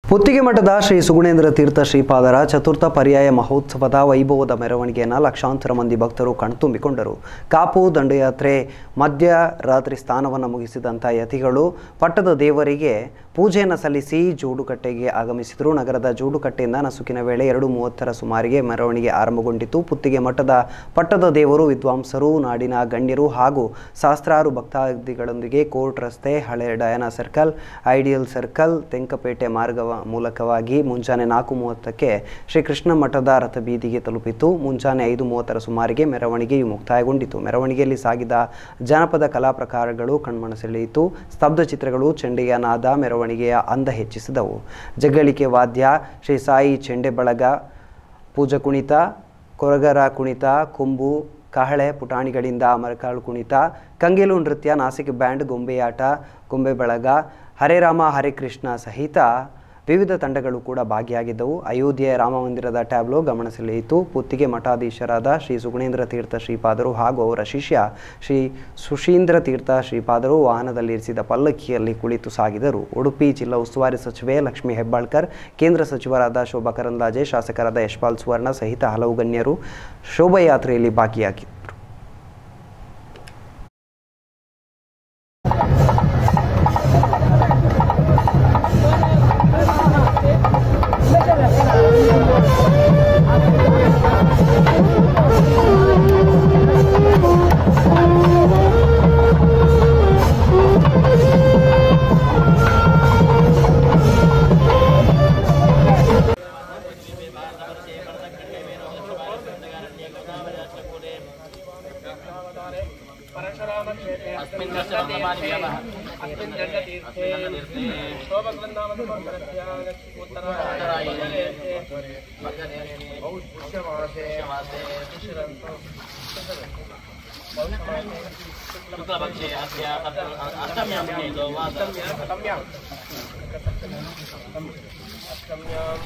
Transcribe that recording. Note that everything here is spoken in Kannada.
ಪುತ್ತಿಗೆ ಮಠದ ಶ್ರೀ ಸುಗುಣೇಂದ್ರ ತೀರ್ಥ ಶ್ರೀಪಾದರ ಚತುರ್ಥ ಪರ್ಯಾಯ ಮಹೋತ್ಸವದ ವೈಭವದ ಮೆರವಣಿಗೆಯನ್ನು ಲಕ್ಷಾಂತರ ಮಂದಿ ಭಕ್ತರು ಕಣ್ತುಂಬಿಕೊಂಡರು ಕಾಪು ದಂಡಯಾತ್ರೆ ಮಧ್ಯರಾತ್ರಿ ಸ್ಥಾನವನ್ನು ಮುಗಿಸಿದಂಥ ಯತಿಗಳು ಪಟ್ಟದ ದೇವರಿಗೆ ಪೂಜೆಯನ್ನು ಸಲ್ಲಿಸಿ ಜೋಡುಕಟ್ಟೆಗೆ ಆಗಮಿಸಿದರು ನಗರದ ಜೋಡುಕಟ್ಟೆಯಿಂದ ನಸುಕಿನ ವೇಳೆ ಎರಡು ಮೂವತ್ತರ ಸುಮಾರಿಗೆ ಮೆರವಣಿಗೆ ಆರಂಭಗೊಂಡಿತು ಪುತ್ತಿಗೆ ಮಠದ ಪಟ್ಟದ ದೇವರು ವಿದ್ವಾಂಸರು ನಾಡಿನ ಗಣ್ಯರು ಹಾಗೂ ಸಹಸ್ರಾರು ಭಕ್ತಾದಿಗಳೊಂದಿಗೆ ಕೋರ್ಟ್ ರಸ್ತೆ ಹಳೆ Diana circle ideal circle Tenkapete ಮಾರ್ಗ ಮೂಲಕವಾಗಿ ಮುಂಜಾನೆ ನಾಲ್ಕು ಮೂವತ್ತಕ್ಕೆ ಶ್ರೀ ಕೃಷ್ಣ ಮಠದ ರಥಬೀದಿಗೆ ತಲುಪಿತು ಮುಂಜಾನೆ ಐದು ಮೂವತ್ತರ ಸುಮಾರಿಗೆ ಮೆರವಣಿಗೆಯು ಮುಕ್ತಾಯಗೊಂಡಿತು ಮೆರವಣಿಗೆಯಲ್ಲಿ ಸಾಗಿದ ಜಾನಪದ ಕಲಾ ಪ್ರಕಾರಗಳು ಕಣ್ಮನ ಸೆಳೆಯಿತು ಸ್ತಬ್ಧ ಚಿತ್ರಗಳು ಚೆಂಡೆಯ ನಾದ ಮೆರವಣಿಗೆಯ ಅಂದ ಹೆಚ್ಚಿಸಿದವು ಜಗ್ಗಳಿಕೆ ವಾದ್ಯ ಶ್ರೀ ಸಾಯಿ ಚೆಂಡೆ ಬಳಗ ಪೂಜ ಕುಣಿತ ಕೊರಗರ ಕುಣಿತ ಕೊಂಬು ಕಹಳೆ ಪುಟಾಣಿಗಳಿಂದ ಮರಕಾಳು ಕುಣಿತ ಕಂಗೇಲು ನೃತ್ಯ ನಾಸಿಕ್ ಬ್ಯಾಂಡ್ ಗೊಂಬೆಯಾಟ ಗೊಂಬೆ ಬಳಗ ಹರೇ ರಾಮ ಹರೇ ಕೃಷ್ಣ ಸಹಿತ ವಿವಿಧ ತಂಡಗಳು ಕೂಡ ಭಾಗಿಯಾಗಿದ್ದವು ಅಯೋಧ್ಯೆಯ ರಾಮ ಮಂದಿರದ ಟ್ಯಾಬ್ಲೋ ಗಮನ ಸೆಳೆಯಿತು ಪುತ್ತಿಗೆ ಮಠಾಧೀಶರಾದ ಶ್ರೀ ಸುಗುಣೇಂದ್ರ ತೀರ್ಥ ಶ್ರೀಪಾದರು ಹಾಗೂ ಅವರ ಶಿಷ್ಯ ಶ್ರೀ ಸುಶೀಂದ್ರ ತೀರ್ಥ ಶ್ರೀಪಾದರು ವಾಹನದಲ್ಲಿರಿಸಿದ ಪಲ್ಲಕ್ಕಿಯಲ್ಲಿ ಕುಳಿತು ಸಾಗಿದರು ಉಡುಪಿ ಜಿಲ್ಲಾ ಉಸ್ತುವಾರಿ ಸಚಿವೆ ಲಕ್ಷ್ಮೀ ಹೆಬ್ಬಾಳ್ಕರ್ ಕೇಂದ್ರ ಸಚಿವರಾದ ಶೋಭಾ ಕರಂದ್ಲಾಜೆ ಶಾಸಕರಾದ ಯಶ್ಪಾಲ್ ಸುವರ್ಣ ಸಹಿತ ಹಲವು ಗಣ್ಯರು ಶೋಭಾಯಾತ್ರೆಯಲ್ಲಿ ಭಾಗಿಯಾಗಿದ್ದರು अस्मिन् दशमहामानिव्यवः अस्मिन् दण्डतीर्थे शोभकृन्दामसमर्पणस्य उत्तरायणे पौष्यमासे शुक्लपक्षे अस्य अष्टम्यां दिने वा अष्टम्याम् अष्टम्यां